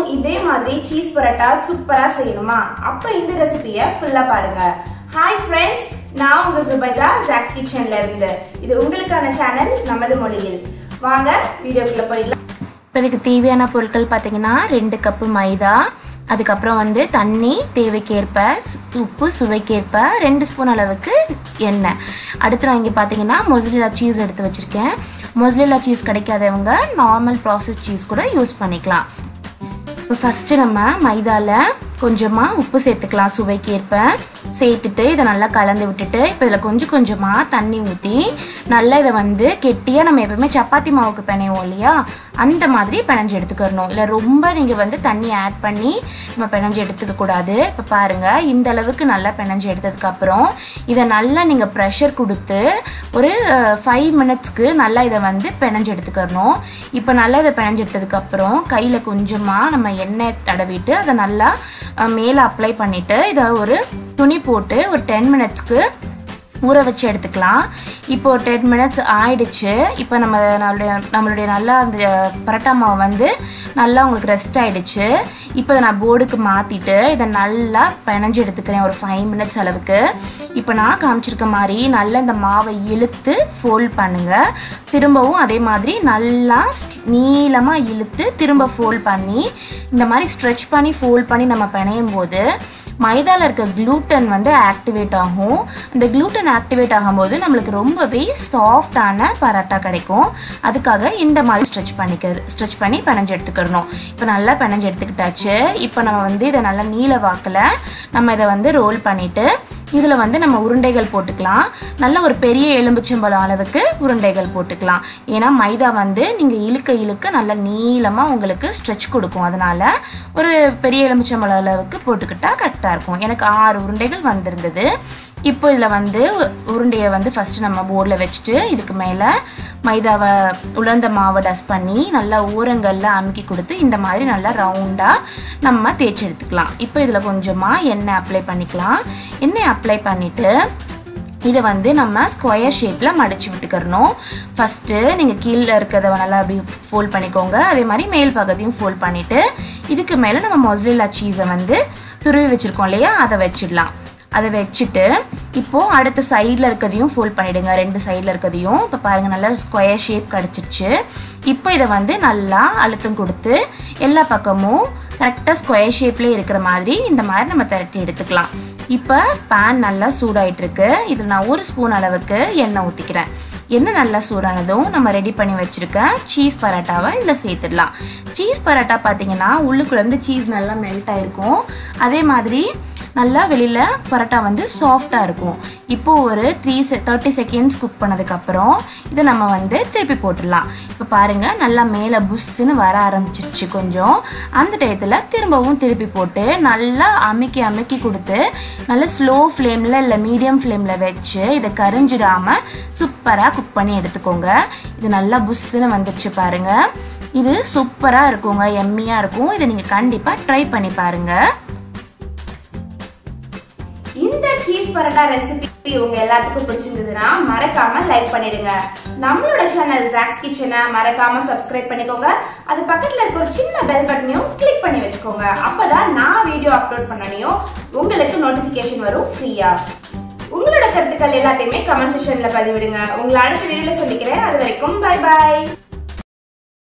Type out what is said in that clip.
நீங்களும் இதே மாதிரி சீஸ் பரோட்டா சூப்பரா செய்யணுமா அப்ப இந்த ரெசிபியை ஃபுல்லா பாருங்க ஹாய் ஃப்ரெண்ட்ஸ் நான் உங்க சுபைதா ஜாக்ஸ் கிச்சன்ல இருந்து இது உங்களுக்கான சேனல் நமது மொழியில் வாங்க வீடியோக்குள்ள போயிடலாம் இப்போ இதுக்கு தேவையான பொருட்கள் பார்த்தீங்கன்னா ரெண்டு கப்பு மைதா அதுக்கப்புறம் வந்து தண்ணி தேவைக்கேற்ப சு- உப்பு சுவைக்கேற்ப ரெண்டு ஸ்பூன் அளவுக்கு எண்ணெய் அடுத்து நான் இங்கே பார்த்தீங்கன்னா மொசலிலா சீஸ் எடுத்து வச்சுருக்கேன் மொசலிலா சீஸ் கிடைக்காதவங்க நார்மல் ப்ராசஸ் சீஸ் கூட யூஸ் பண்ணிக்கலாம் இப்போ ஃபஸ்ட்டு நம்ம மைதாவில் கொஞ்சமாக உப்பு சேர்த்துக்கலாம் சுவைக்கேற்ப சேர்த்துட்டு இதை நல்லா கலந்து விட்டுட்டு இப்போ இதில் கொஞ்சம் கொஞ்சமாக தண்ணி ஊற்றி நல்லா இதை வந்து கெட்டியாக நம்ம எப்பவுமே சப்பாத்தி மாவுக்கு பிணைவோம் இல்லையா அந்த மாதிரி பிணைஞ்சு எடுத்துக்கிறணும் இல்லை ரொம்ப நீங்கள் வந்து தண்ணி ஆட் பண்ணி நம்ம பிணைஞ்சு எடுத்துக்க கூடாது இப்போ பாருங்கள் இந்த அளவுக்கு நல்லா பிணைஞ்சு எடுத்ததுக்கப்புறம் இதை நல்லா நீங்கள் ப்ரெஷர் கொடுத்து ஒரு ஃபைவ் மினிட்ஸ்க்கு நல்லா இதை வந்து பிணைஞ்சு எடுத்துக்கிறணும் இப்போ நல்லா இதை பிணைஞ்சு எடுத்ததுக்கப்புறம் கையில் கொஞ்சமாக நம்ம எண்ணெய் தடவிட்டு அதை நல்லா மேலே அப்ளை பண்ணிவிட்டு இதை ஒரு துணி போட்டு ஒரு டென் மினிட்ஸ்க்கு ஊற வச்சு எடுத்துக்கலாம் இப்போ டென் மினிட்ஸ் ஆயிடுச்சு இப்போ நம்ம நம்மளுடைய நம்மளுடைய நல்லா அந்த பரோட்டா மாவு வந்து நல்லா உங்களுக்கு ரெஸ்ட் ஆயிடுச்சு இப்போ இதை நான் போர்டுக்கு மாற்றிட்டு இதை நல்லா பிணைஞ்சு எடுத்துக்கிறேன் ஒரு ஃபைவ் மினிட்ஸ் அளவுக்கு இப்போ நான் காமிச்சிருக்க மாதிரி நல்லா இந்த மாவை இழுத்து ஃபோல்ட் பண்ணுங்கள் திரும்பவும் அதே மாதிரி நல்லா நீளமாக இழுத்து திரும்ப ஃபோல்ட் பண்ணி இந்த மாதிரி ஸ்ட்ரெச் பண்ணி ஃபோல்ட் பண்ணி நம்ம பிணையும் போது மைதாவில் இருக்க gluten வந்து ஆக்டிவேட் ஆகும் அந்த gluten ஆக்டிவேட் ஆகும்போது நம்மளுக்கு ரொம்பவே சாஃப்டான பரோட்டா கிடைக்கும் அதுக்காக இந்த மாதிரி ஸ்ட்ரெச் பண்ணிக்க ஸ்ட்ரெச் பண்ணி பிணைஞ்சு எடுத்துக்கிறணும் இப்போ நல்லா பிணைஞ்சு எடுத்துக்கிட்டாச்சு இப்போ நம்ம வந்து இதை நல்லா நீல வாக்கில் நம்ம இதை வந்து ரோல் பண்ணிவிட்டு இதில் வந்து நம்ம உருண்டைகள் போட்டுக்கலாம் நல்ல ஒரு பெரிய எலும்புச்சம்பழம் அளவுக்கு உருண்டைகள் போட்டுக்கலாம் ஏன்னா மைதா வந்து நீங்கள் இழுக்க இழுக்க நல்லா நீளமாக உங்களுக்கு ஸ்ட்ரெச் கொடுக்கும் அதனால் ஒரு பெரிய எலும்புச்சம்பழம் அளவுக்கு போட்டுக்கிட்டால் கரெக்டாக இருக்கும் எனக்கு ஆறு உருண்டைகள் வந்திருந்தது இப்போ இதில் வந்து உ- உருண்டையை வந்து ஃபஸ்ட்டு நம்ம போர்டில் வச்சுட்டு இதுக்கு மேலே மைதாவை உலர்ந்த மாவை டஸ்ட் பண்ணி நல்லா ஓரங்களில் அமுக்கி கொடுத்து இந்த மாதிரி நல்லா ரவுண்டாக நம்ம தேய்ச்சி எடுத்துக்கலாம் இப்போ இதில் கொஞ்சமாக எண்ணெய் அப்ளை பண்ணிக்கலாம் எண்ணெய் அப்ளை பண்ணிவிட்டு இதை வந்து நம்ம ஸ்கொயர் ஷேப்பில் மடிச்சு விட்டுக்கிறணும் ஃபஸ்ட்டு நீங்கள் கீழே இருக்கிறத நல்லா அப்படி ஃபோல்ட் பண்ணிக்கோங்க அதே மாதிரி மேல் பக்கத்தையும் ஃபோல்ட் பண்ணிவிட்டு இதுக்கு மேலே நம்ம மொசலில்லா சீஸை வந்து துருவி வச்சுருக்கோம் இல்லையா அதை வச்சிடலாம் அதை வச்சுட்டு இப்போது அடுத்த சைடில் இருக்கிறதையும் ஃபோல்ட் பண்ணிவிடுங்க ரெண்டு சைடில் இருக்கிறதையும் இப்போ பாருங்கள் நல்லா ஸ்கொயர் ஷேப் கிடச்சிருச்சு இப்போ இதை வந்து நல்லா அழுத்தம் கொடுத்து எல்லா பக்கமும் கரெக்டாக ஸ்கொயர் ஷேப்லேயே இருக்கிற மாதிரி இந்த மாதிரி நம்ம திரட்டி எடுத்துக்கலாம் இப்போ பேன் நல்லா சூடாயிட்டு இருக்கு இதில் நான் ஒரு ஸ்பூன் அளவுக்கு எண்ணெய் ஊற்றிக்கிறேன் எண்ணெய் நல்லா சூடானதும் நம்ம ரெடி பண்ணி வச்சுருக்க சீஸ் பரோட்டாவை இதில் சேர்த்துடலாம் சீஸ் பரோட்டா பார்த்தீங்கன்னா உள்ளுக்குள்ளேருந்து சீஸ் நல்லா மெல்ட் ஆயிருக்கும் அதே மாதிரி நல்லா வெளியில் பரோட்டா வந்து சாஃப்டாக இருக்கும் இப்போ ஒரு த்ரீ செ தேர்ட்டி செகண்ட்ஸ் குக் பண்ணதுக்கப்புறம் இதை நம்ம வந்து திருப்பி போட்டுடலாம் இப்போ பாருங்கள் நல்லா மேலே புஷ்ஷுன்னு வர ஆரம்பிச்சிருச்சு கொஞ்சம் அந்த டயத்தில் திரும்பவும் திருப்பி போட்டு நல்லா அமுக்கி அமுக்கி கொடுத்து நல்லா ஸ்லோ ஃப்ளேமில் இல்லை மீடியம் ஃப்ளேமில் வச்சு இதை கரிஞ்சிடாமல் சூப்பராக குக் பண்ணி எடுத்துக்கோங்க இது நல்லா புஷ்ஷுன்னு வந்துடுச்சு பாருங்கள் இது சூப்பராக இருக்குங்க எம்மியாக இருக்கும் இதை நீங்கள் கண்டிப்பாக ட்ரை பண்ணி பாருங்கள் இந்த சீஸ் பரோட்டா ரெசிபி உங்க எல்லாத்துக்கும் பிடிச்சிருந்ததுன்னா மறக்காம லைக் பண்ணிடுங்க நம்மளோட சேனல் ஜாக்ஸ் கிச்சனை மறக்காம சப்ஸ்கிரைப் பண்ணிக்கோங்க அது பக்கத்துல இருக்க ஒரு சின்ன பெல் பட்டனையும் கிளிக் பண்ணி வச்சுக்கோங்க அப்பதான் நான் வீடியோ அப்லோட் பண்ணனையும் உங்களுக்கு நோட்டிபிகேஷன் வரும் ஃப்ரீயா உங்களோட கருத்துக்கள் எல்லாத்தையுமே கமெண்ட் செக்ஷன்ல பதிவிடுங்க உங்களை அடுத்த வீடியோல சொல்லிக்கிறேன் அது வரைக்கும் பை பாய்